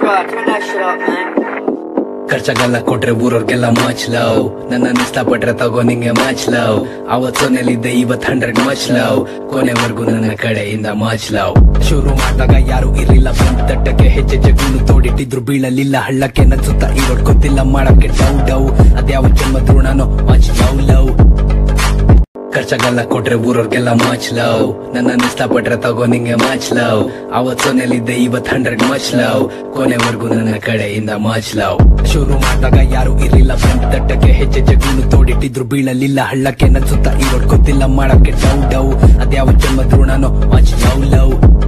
Bruh, turn that shit up, man. ಖರ್ಚಾಗಲ್ಲ ಕೊಟ್ರೆ ಊರವ್ರಿಗೆಲ್ಲ much love ನನ್ನ ಇಷ್ಟಪಟ್ರೆ ತಗೋ ನಿಂಗೆ ಮಚ್ ಲವ್ ಅವತ್ ಸೊನ್ನೆಲಿದ್ದೆ ಇವತ್ ಹಂಡ್ರೆಡ್ ಮಚ್ ಲವ್ ಕೊನೆವರೆಗೂ ನನ್ನ ಕಡೆಯಿಂದ ಮಚ್ ಲವ್ ಶುರು ಮಾಡಿದಾಗ ಯಾರು ಇರ್ಲಿಲ್ಲ ಬಂದ್ ತಟ್ಟಕ್ಕೆ ಹೆಜ್ಜೆ ಜಗೂನು ತೋಡಿಟ್ಟಿದ್ರು ಬೀಳಲಿಲ್ಲ ಹಳ್ಳಕ್ಕೆ ನನ್ಸುತ್ತ ಇರೋಡ್ ಗೊತ್ತಿಲ್ಲ ಮಾಡಕ್ಕೆ ಡೌ ಡೌ ಅದ್ಯಾವ ಜನ್ಮ ಋಣನೋ ಮಚ್ ಲವ್ ಲವ್ ಖರ್ಚಾಗಲ್ಲ ಕೊಟ್ರೆ ಊರವ್ರಿಗೆಲ್ಲ ಮಚ್ ಲವ್ ನನ್ನ ಇಷ್ಟಪಟ್ರೆ ತಗೋ ನಿಂಗೆ ಮಚ್ ಲವ್ ಅವತ್ ಸೊನ್ನೆಲಿದ್ದೆ ಇವತ್ ಹಂಡ್ರೆಡ್ ಮಚ್ ಲವ್ ಕೊನೆವರೆಗೂ ನನ್ನ ಕಡೆಯಿಂದ ಮಚ್ ಲವ್ ಶುರು ಮಾಡಿದಾಗ ಯಾರು ಇರ್ಲಿಲ್ಲ ಬಂದ್ ತಟ್ಟಕ್ಕೆ ಹೆಜ್ಜೆ ಜಗೂನು ತೋಡಿಟ್ಟಿದ್ರು ಬೀಳಲಿಲ್ಲ ಹಳ್ಳಕ್ಕೆ ನನ್ಸುತ್ತ ಇರೋಡ್ ಗೊತ್ತಿಲ್ಲ ಮಾಡಕ್ಕೆ ಡೌ ಡೌ ಅದ್ಯಾವ ಜನ್ಮ ಋಣನೋ ಮಚ್ ಲವ್ ಲವ್